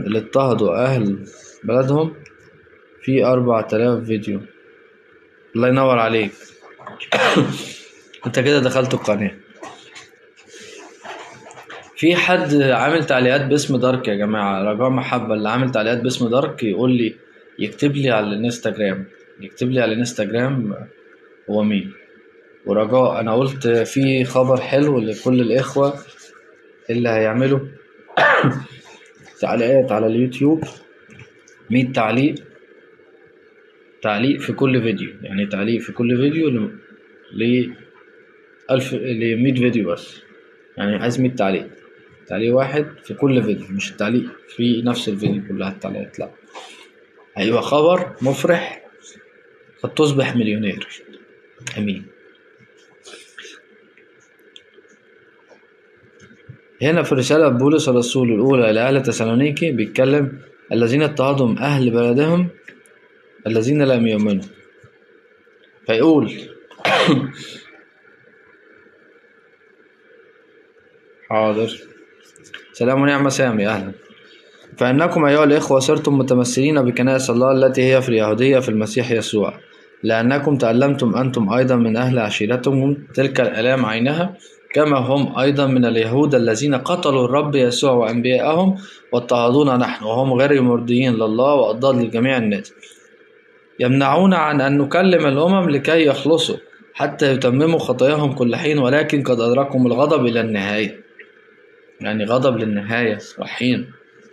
اللي اضطهدوا أهل بلدهم في أربعة آلاف فيديو الله ينور عليك انت كده دخلت القناة في حد عامل تعليقات باسم دارك يا جماعة رجاء محبة اللي عامل تعليقات باسم دارك يقول لي يكتب لي على الانستجرام يكتب لي على الانستجرام هو مين ورجاء انا قلت في خبر حلو لكل الاخوة اللي هيعملوا تعليقات على اليوتيوب مية تعليق تعليق في كل فيديو يعني تعليق في كل فيديو ل ل ألف ل 100 فيديو بس يعني عايز 100 تعليق تعليق واحد في كل فيديو مش التعليق في نفس الفيديو كلها التعليقات لا هيبقى خبر مفرح قد تصبح مليونير امين هنا في رسالة بولس الرسول الأولى إلى أهل تسالونيكي بيتكلم الذين اضطهدهم أهل بلدهم الذين لم يؤمنوا فيقول حاضر سلام ونعم سامي أهلا فإنكم أيها الإخوة صرتم متمثلين بكنائس الله التي هي في اليهودية في المسيح يسوع لأنكم تألمتم أنتم أيضا من أهل عشيرتكم تلك الآلام عينها كما هم أيضا من اليهود الذين قتلوا الرب يسوع وأنبياءهم واضطهدونا نحن وهم غير مرضيين لله وأضداد لجميع الناس يمنعون عن أن نكلم الأمم لكي يخلصوا حتى يتمموا خطاياهم كل حين ولكن قد أدركهم الغضب إلى النهاية يعني غضب للنهاية رحيم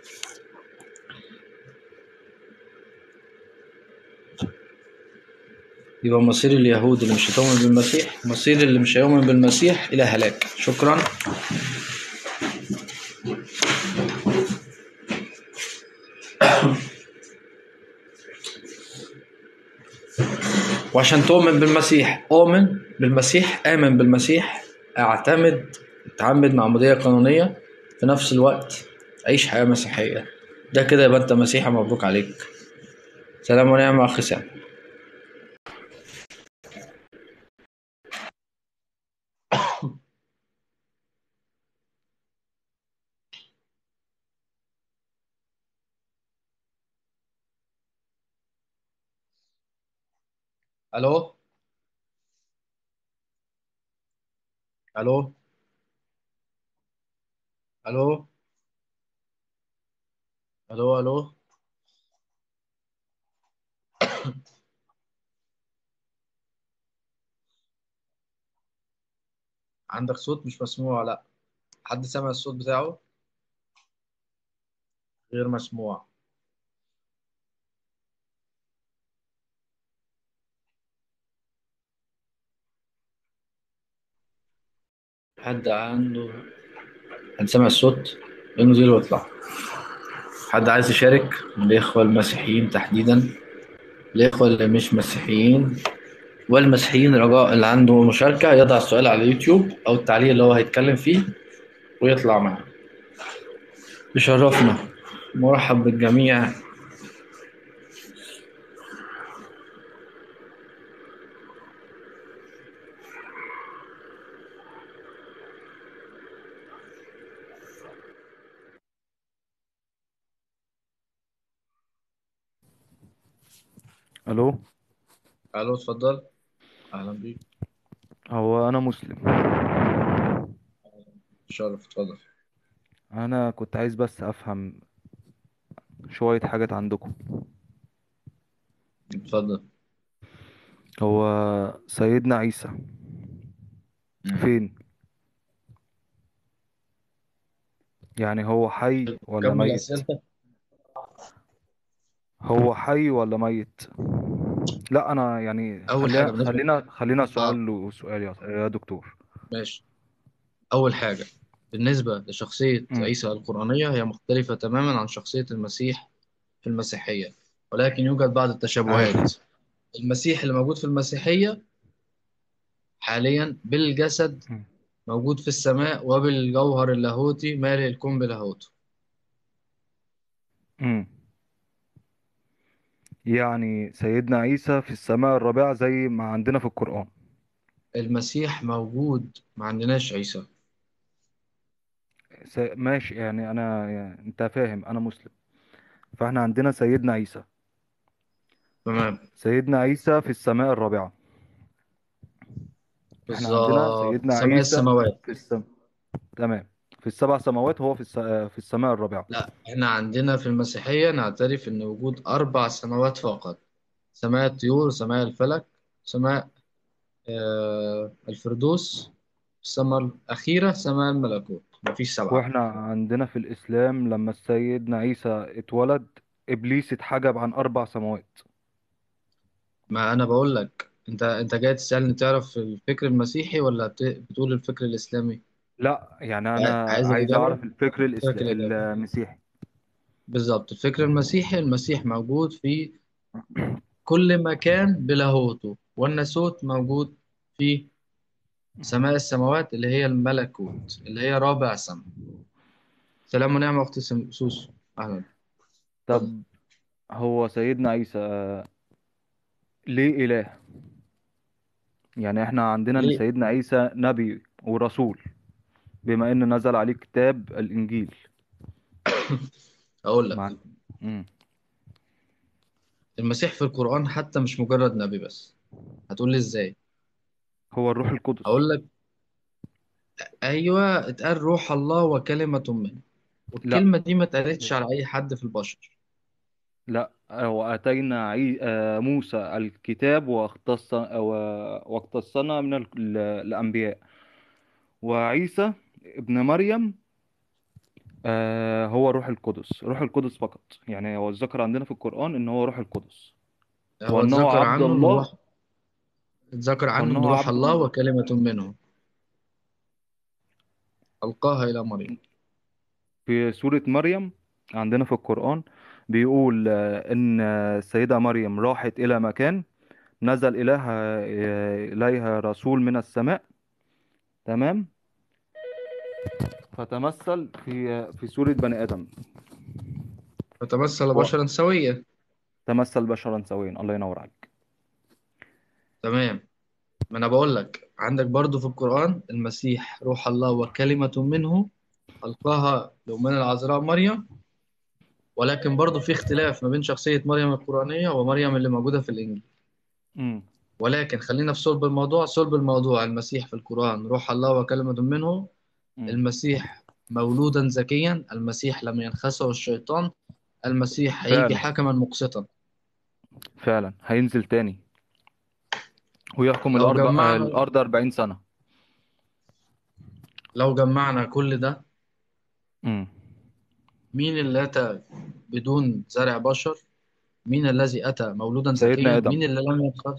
يبقى مصير اليهود اللي مش هتؤمن بالمسيح مصير اللي مش هيؤمن بالمسيح إلى هلاك شكرا وعشان تؤمن بالمسيح أؤمن بالمسيح آمن بالمسيح اعتمد اتعمد معمودية قانونية في نفس الوقت عيش حياة مسيحية ده كده يبقى انت مسيحي مبروك عليك سلام ونعم أخي سام الو الو الو الو الو عندك صوت مش مسموع لا حد سمع الصوت بتاعه غير مسموع حد عنده حد سمع الصوت انزل واطلع حد عايز يشارك الإخوة المسيحيين تحديدا الإخوة اللي مش مسيحيين والمسيحيين رجاء اللي عنده مشاركة يضع السؤال على اليوتيوب أو التعليق اللي هو هيتكلم فيه ويطلع معنا يشرفنا مرحب بالجميع الو الو اتفضل اهلا بيك هو انا مسلم شرف اتفضل انا كنت عايز بس افهم شوية حاجات عندكم اتفضل هو سيدنا عيسى فين يعني هو حي ولا كمل ميت أسئلتك هو حي ولا ميت لا انا يعني أول حاجة خلينا بالنسبة خلينا خلينا آه سؤال وسؤال يا يا دكتور ماشي أول حاجة بالنسبة لشخصية امم عيسى القرآنية هي مختلفة تماما عن شخصية المسيح في المسيحية ولكن يوجد بعض ايوه التشابهات المسيح اللي موجود في المسيحية حاليا بالجسد مم. موجود في السماء وبالجوهر اللاهوتي مالئ الكون بلاهوته امم يعني سيدنا عيسى في السماء الرابعة زي ما عندنا في القرآن المسيح موجود ما عندناش عيسى س- ماشي يعني انا يعني انت فاهم انا مسلم فاحنا عندنا سيدنا عيسى تمام سيدنا عيسى في السماء الرابعة احنا عندنا بالظبط سيدنا سماء عيسى السماوات في السماء تمام في السبع سماوات هو في الس... في السماء الرابعة لا احنا عندنا في المسيحية نعترف ان وجود اربع سماوات فقط سماء الطيور سماء الفلك سماء آه الفردوس السماء الأخيرة سماء الملكوت مفيش سبعة واحنا عندنا في الإسلام لما سيدنا عيسى اتولد إبليس اتحجب عن أربع سماوات ما أنا بقول لك أنت أنت جاي تسألني تعرف الفكر المسيحي ولا بت- بتقول الفكر الإسلامي لا يعني عاي- أنا عايز عايز الإجابة؟ أعرف الفكر الإسل... فكر الإجابة المسيحي بالظبط الفكر المسيحي المسيح موجود في كل مكان بلاهوته والناسوت موجود في سماء السماوات اللي هي الملكوت اللي هي رابع سماء سلام ونعمة أختي سم- سوسو أهلا اتفضل طب هو سيدنا عيسى ليه إله يعني احنا عندنا إن ليه؟ سيدنا عيسى نبي ورسول بما إن نزل عليه كتاب الإنجيل أقول لك مع مم. المسيح في القرآن حتى مش مجرد نبي بس هتقول لي إزاي؟ هو الروح القدس أقول لك أيوه اتقال روح الله وكلمة منه لا والكلمة دي ما اتقالتش على أي حد في البشر لا وآتينا عي... آه، موسى الكتاب واختص و... واختصنا من ال... ال- الأنبياء وعيسى ابن مريم آه، هو روح القدس روح القدس فقط يعني هو الذكر عندنا في القرآن إن هو روح القدس هو وأنه اتذكر عبد عنه إن الله روح اتذكر عنه إن وأنه روح عبد الله وكلمة منه ألقاها إلى مريم في سورة مريم عندنا في القرآن بيقول آه، إن السيدة مريم راحت إلى مكان نزل إليها آه، إليها رسول من السماء تمام فتمثل في في صورة بني آدم فتمثل و- بشرا سويا تمثل بشرا سويا الله ينور عليك تمام ما أنا بقول لك عندك برضو في القرآن المسيح روح الله وكلمة منه ألقاها لأمنا العذراء مريم ولكن برضو في اختلاف ما بين شخصية مريم القرآنية ومريم اللي موجودة في الإنجيل امم ولكن خلينا في صلب الموضوع صلب الموضوع المسيح في القرآن روح الله وكلمة منه امم المسيح مولودا زكيا المسيح لم ينخسه الشيطان المسيح هيجي فعلا حكما مقسطا فعلا هينزل تاني ويحكم لو الأرض جمعنا الأرض 40 سنة لو جمعنا كل ده امم مين اللي أتى بدون زرع بشر مين الذي أتى مولودا سيدنا زكيا آدم مين اللي لم ينخس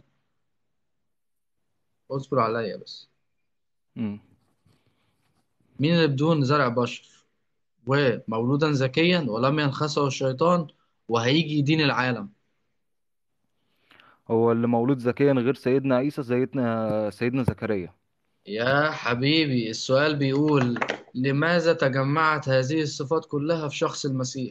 اصبر عليا بس امم مين اللي بدون زرع بشر ومولودا زكيا ولم ينخسه الشيطان وهيجي يدين العالم هو اللي مولود زكيا غير سيدنا عيسى سيدنا سيدنا زكريا يا حبيبي السؤال بيقول لماذا تجمعت هذه الصفات كلها في شخص المسيح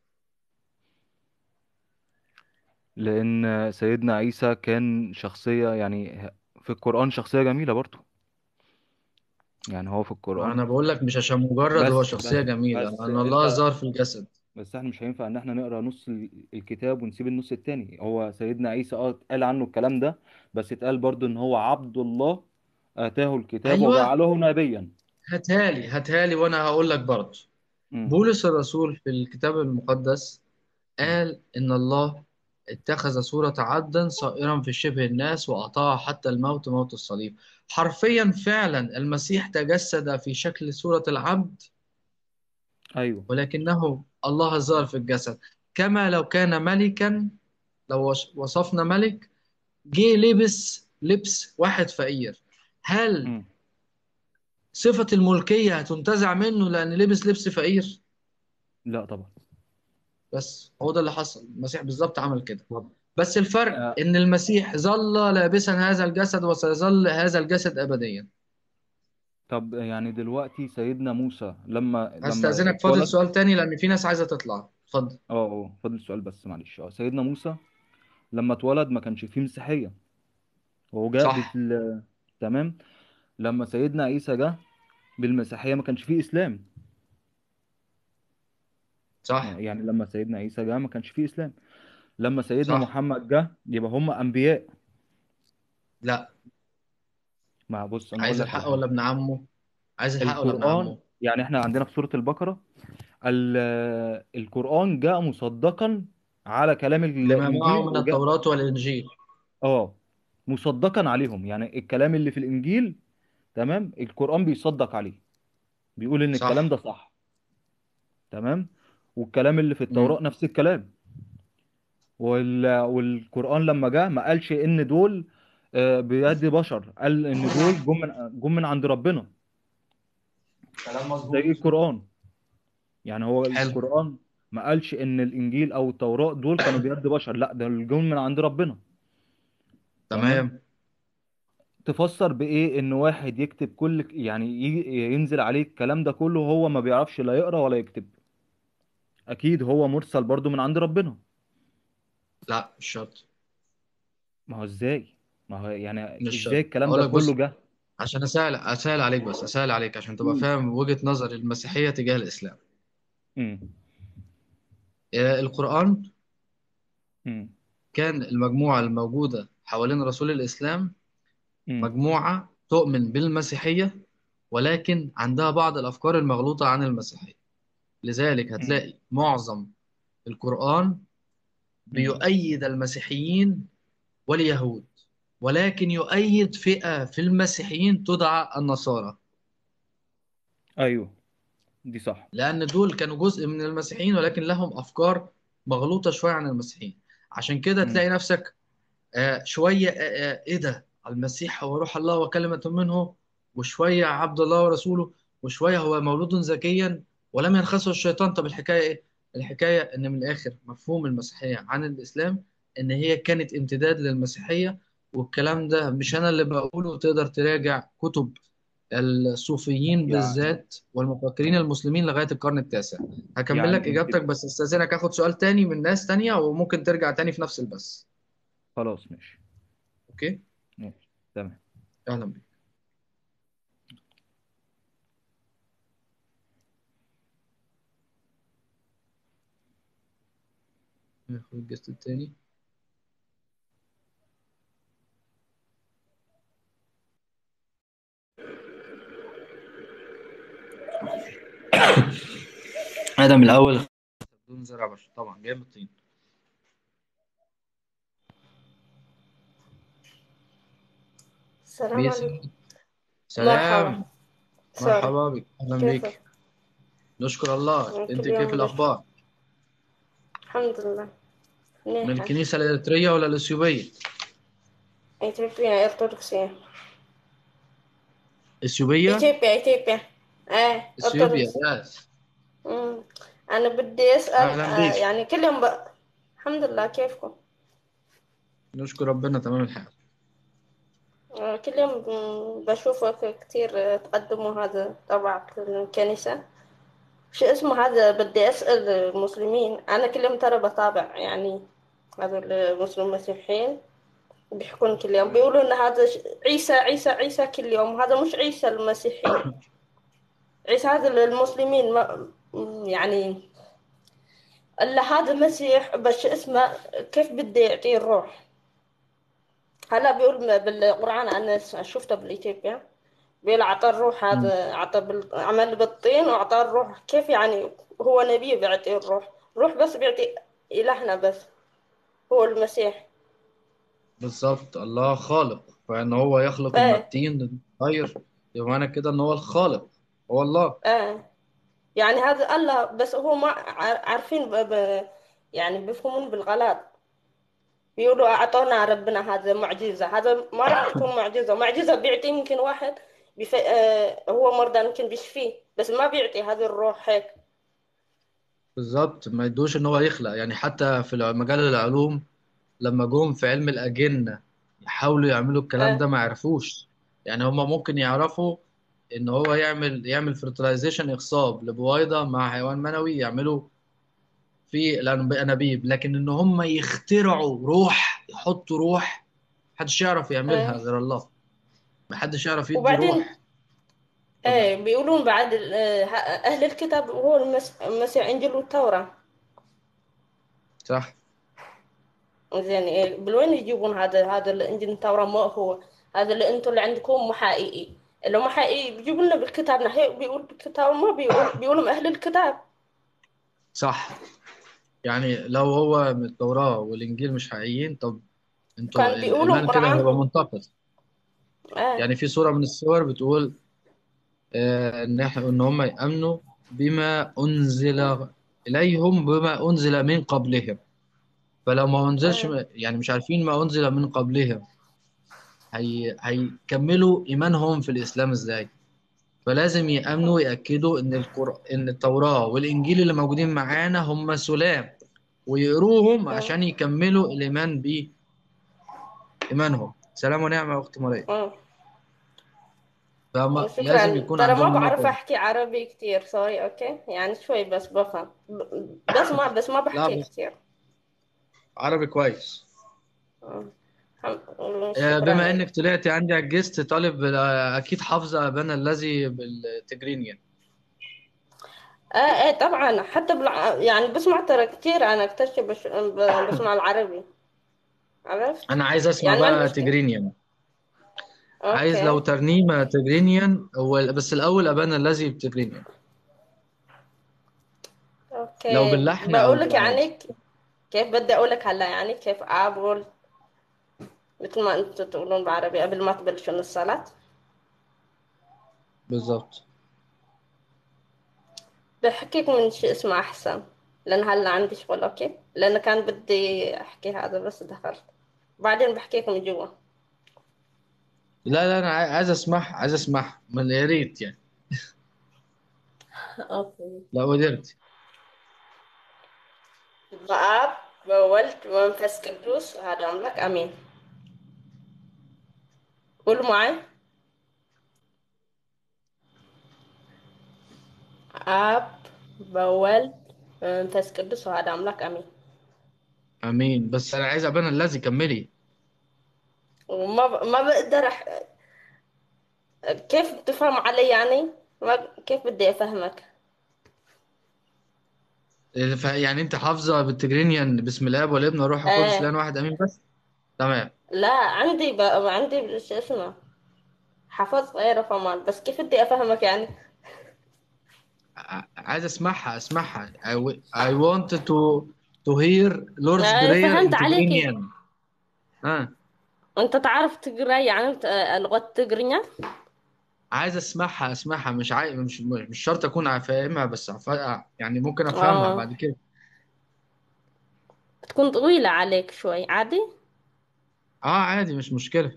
لأن سيدنا عيسى كان شخصية يعني في القرآن شخصية جميلة برضو يعني هو في القرآن انا بقول لك مش عشان مجرد هو بس شخصية بس جميلة بس ان الله انت ظهر في الجسد بس احنا مش هينفع ان احنا نقرا نص ال- الكتاب ونسيب النص التاني هو سيدنا عيسى اه اتقال عنه الكلام ده بس اتقال برضو ان هو عبد الله اتاه الكتاب ايوه وجعله نبيا هاتهالي هاتهالي وانا هقول لك برضه امم بولس الرسول في الكتاب المقدس امم قال ان الله اتخذ صورة عبدا صائرا في شبه الناس وأطاع حتى الموت موت الصليب حرفيا فعلا المسيح تجسد في شكل صورة العبد ايوه ولكنه الله الظاهر في الجسد كما لو كان ملكا لو وص- وصفنا ملك جه لبس لبس واحد فقير هل امم صفة الملكية هتنتزع منه لأن لبس لبس فقير لا طبعا بس هو ده اللي حصل المسيح بالظبط عمل كده طب بس الفرق آه، إن المسيح ظل لابسا هذا الجسد وسيظل هذا الجسد أبديا طب يعني دلوقتي سيدنا موسى لما لما هستأذنك فاضل اتولد سؤال تاني لأن في ناس عايزة تطلع اتفضل اه اه فاضل سؤال بس معلش اه سيدنا موسى لما اتولد ما كانش فيه مسيحية هو جاء صح بال تمام لما سيدنا عيسى جه بالمسيحية ما كانش فيه إسلام صح يعني لما سيدنا عيسى جه ما كانش فيه اسلام لما سيدنا صح محمد جه يبقى هم انبياء لا ما بص انا اقول عايز لك على الحق حاجه ولا ابن عمه عايز الحق ولا ابن القران عمه يعني احنا عندنا في سوره البقره ال- القران جاء مصدقا على كلام لما معه الانجيل من وجاء التوراة والإنجيل اه مصدقا عليهم يعني الكلام اللي في الانجيل تمام القران بيصدق عليه بيقول ان الكلام صح ده صح تمام والكلام اللي في مم. التوراة نفس الكلام وال... والقرآن لما جه ما قالش ان دول آه، بيد بشر قال ان دول جم من جم من عند ربنا كلام زي مظبوط القرآن يعني هو حلو القرآن ما قالش ان الانجيل او التوراة دول كانوا بيد بشر لا ده جم من عند ربنا تمام تمام تفسر بايه ان واحد يكتب كل يعني ي- ينزل عليه الكلام ده كله هو ما بيعرفش لا يقرا ولا يكتب اكيد هو مرسل برضو من عند ربنا لا مش شرط ما هو ازاي ما هو يعني مش ازاي شرط الكلام اقول ده لك كله بص جه عشان اسهل اسهل عليك بس اسهل عليك عشان تبقى مم. فاهم وجهة نظر المسيحية تجاه الإسلام امم آه، القرآن امم كان المجموعة الموجودة حوالين رسول الإسلام امم مجموعة تؤمن بالمسيحية ولكن عندها بعض الأفكار المغلوطة عن المسيحية لذلك امم هتلاقي معظم القرآن بيؤيد المسيحيين واليهود ولكن يؤيد فئة في المسيحيين تدعى النصارى ايوه دي صح لأن دول كانوا جزء من المسيحيين ولكن لهم أفكار مغلوطة شوية عن المسيحيين عشان كده امم تلاقي نفسك آه، شوية آه، آه، إيه ده المسيح هو روح الله وكلمة منه وشوية عبد الله ورسوله وشوية هو مولود زكيا ولم ينخسه الشيطان طب الحكاية إيه؟ الحكاية إن من الآخر مفهوم المسيحية عن الإسلام إن هي كانت امتداد للمسيحية والكلام ده مش أنا اللي بقوله تقدر تراجع كتب الصوفيين يعني بالذات والمفكرين المسلمين لغاية القرن التاسع هكمل لك يعني إجابتك الك- بس استاذنك آخد سؤال تاني من ناس تانية وممكن ترجع تاني في نفس البث خلاص ماشي أوكي ماشي تمام أهلا بك ناخد الجست التاني آدم الأول بدون زرع بشر طبعا جاي من الطين السلام بيس عليكم سلام مرحبا سوري مرحبا بك أهلا بك كيفك؟ نشكر الله كل أنت يوم كيف بخير الأخبار الحمد لله من منيحة الكنيسة الإريترية ولا الإثيوبية إثيوبيا أرثوذكسية إثيوبية إثيوبيا إثيوبيا آه إثيوبيا أرثوذكس يس أمم. أنا بدي أسأل أهلا آه بك يعني كل يوم ب... الحمد لله كيفكم؟ نشكر ربنا تمام الحال آه كل يوم ب- بشوفك كتير آه، تقدموا هذا تبع الكنيسة شو اسمه هذا بدي أسأل المسلمين أنا كل يوم ترى بتابع يعني هذا المسلم المسيحيين بيحكون كل يوم بيقولوا ان هذا ش- عيسى عيسى عيسى كل يوم هذا مش عيسى المسيحي عيسى هذا المسلمين ما يعني الا هذا مسيح بس اسمه كيف بده يعطيه الروح هلا بيقول م- بالقرآن انا س- شفته بالاثيوبيا بيقول اعطى الروح مم. هذا اعطى بال... عمل بالطين واعطاه الروح كيف يعني هو نبي بيعطيه الروح روح بس بيعطي الهنا بس هو المسيح بالظبط الله خالق فإن هو يخلق من ايه الطين غير يبقى معنى كده إن هو الخالق هو الله ايه يعني هذا الله بس هو ما ع- عارفين ب... ب... يعني بيفهمون بالغلط بيقولوا أعطونا ربنا هذا معجزة هذا ما راح تكون معجزة معجزة بيعطي يمكن واحد بف... آه هو مرضى يمكن بيشفيه بس ما بيعطي هذه الروح هيك بالظبط ما يدوش إن هو يخلق يعني حتى في مجال العلوم لما جم في علم الأجنة يحاولوا يعملوا الكلام ده اه ما عرفوش يعني هما ممكن يعرفوا إن هو يعمل يعمل فرتلايزيشن إخصاب لبويضة مع حيوان منوي يعملوا في الأنابيب لكن إن هما يخترعوا روح يحطوا روح محدش يعرف يعملها اه غير الله محدش يعرف يدي وبعدين روح اتفضل ايه بيقولون بعد ال- آه، أهل الكتاب هو المس- المسيح إنجيل والتوراة صح زين إيه بالوين يجيبون هذا هذا الإنجيل والتوراة ما هو هذا اللي أنتم اللي عندكم مو حقيقي اللي مو حقيقي بيجيبوا لنا بالكتاب نحن بيقول بالكتاب ما بيقول بيقولوا من أهل الكتاب صح يعني لو هو من التوراة والإنجيل مش حقيقيين طب انتوا كان بيقولوا الإيمان كده هيبقى القرآن منتقد ايه يعني في سورة من السور بتقول آه، إن إحنا إن هم يأمنوا بما أنزل إليهم بما أنزل من قبلهم فلو ما أنزلش ايه يعني مش عارفين ما أنزل من قبلهم هي هيكملوا إيمانهم في الإسلام إزاي فلازم يأمنوا ويأكدوا إن القر... إن التوراة والإنجيل اللي موجودين معانا هم سلام ويقروهم مم. عشان يكملوا الإيمان بإيمانهم سلام ونعمة يا أخت مريم مم. فما لازم شكرا يكون ترى ما عندهم إيمان بعرف كويس أحكي عربي كتير سوري أوكي يعني شوي بس بفهم ب- بسمع بس ما لا بحكي بس كتير عربي كويس مم. الحمد لله آه، شكرا بما لك إنك طلعتي عندي على الجست طالب آه، أكيد حافظة أبانا الذي بالتجرينيا اه ايه طبعا حتى بالع... يعني بسمع ترى كتير انا اكتشف بش... ب- بسمع العربي عرفت أنا عايز أسمع يعني ما عندي بقى مشكلة تجرينيا عايز لو اوكي ترنيمة تجرينيا هو بس الأول أبانا الذي بتجرينيا لو اوكي باللحن أو بقول لك بالعربي يعني ك- كيف بدي اقول لك هلا يعني كيف اقول مثل ما انتم تقولون بالعربي قبل ما تبلشون الصلاة بالظبط بحكيك من شيء اسمه احسن لان هلا عندي شغل اوكي لان كان بدي احكي هذا بس دخلت بعدين بحكيكم جوا لا لا أنا عاي- عايز أسمعها عايز أسمعها من يا ريت يعني اوكي لو قدرت بآب بولد ومنفس قدوس هذا أملك امين قولوا معي آب بولد ومنفس قدوس وهذا أملاك أمين امين بس انا عايز ابانا الذي كملي وما ب... ما بقدر أح... كيف تفهم علي يعني ما... كيف بدي أفهمك ف- يعني انت حافظه بالتجرينيان بسم الاب والابن والروح القدس آه الان واحد امين بس تمام لا عندي ب... عندي شو اسمه حفظت غيره فمان بس كيف بدي أفهمك يعني ع- عايز اسمعها اسمعها I, w- I want to to hear Lord's آه Prayer in فهمت عليكي Tigrinya ها أنت تعرف تقرأ يعني بت- آه، لغة تقرية عايز اسمعها اسمعها مش عاي... مش مش شرط اكون فاهمها بس عف... يعني ممكن افهمها آه بعد كده بتكون طويلة عليك شوي عادي اه عادي مش مشكلة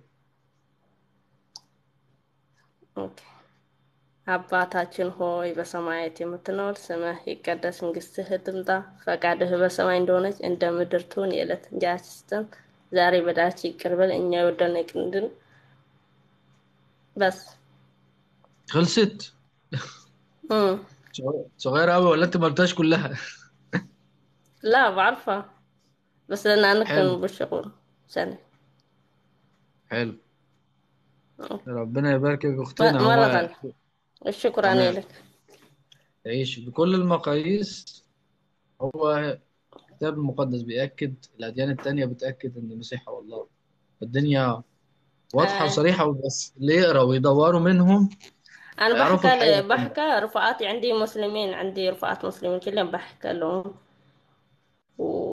أوكي አባታችን ሆይ በሰማያት የምትኖር ስምህ ይቀደስ፣ መንግስትህ ትምጣ፣ ፈቃድህ በሰማይ እንደሆነች እንደ ምድር ትሁን። የዕለት እንጀራችንን ስጠን ዛሬ፣ በደላችንን ይቅር በለን እኛ የበደልነውን ይቅር እንደምንል። بس خلصت امم صغ- صغيرة قوي ولا انت ما قلتهاش كلها لا بعرفها بس لأن أنا حلو كنت بالشغل سنة حلو أوكي. ربنا يبارك في م- اختنا مرة هو ثانية شكرا تمام لك تعيش بكل المقاييس هو الكتاب المقدس بيأكد الأديان التانية بتأكد إن المسيح هو الله الدنيا واضحة آه. وصريحة بس اللي يقرأ ويدوروا منهم أنا هيعرفوا بحكى الحقيقة كلها بحكى رفقاتي عندي مسلمين عندي رفقات مسلمين كلهم بحكى لهم و...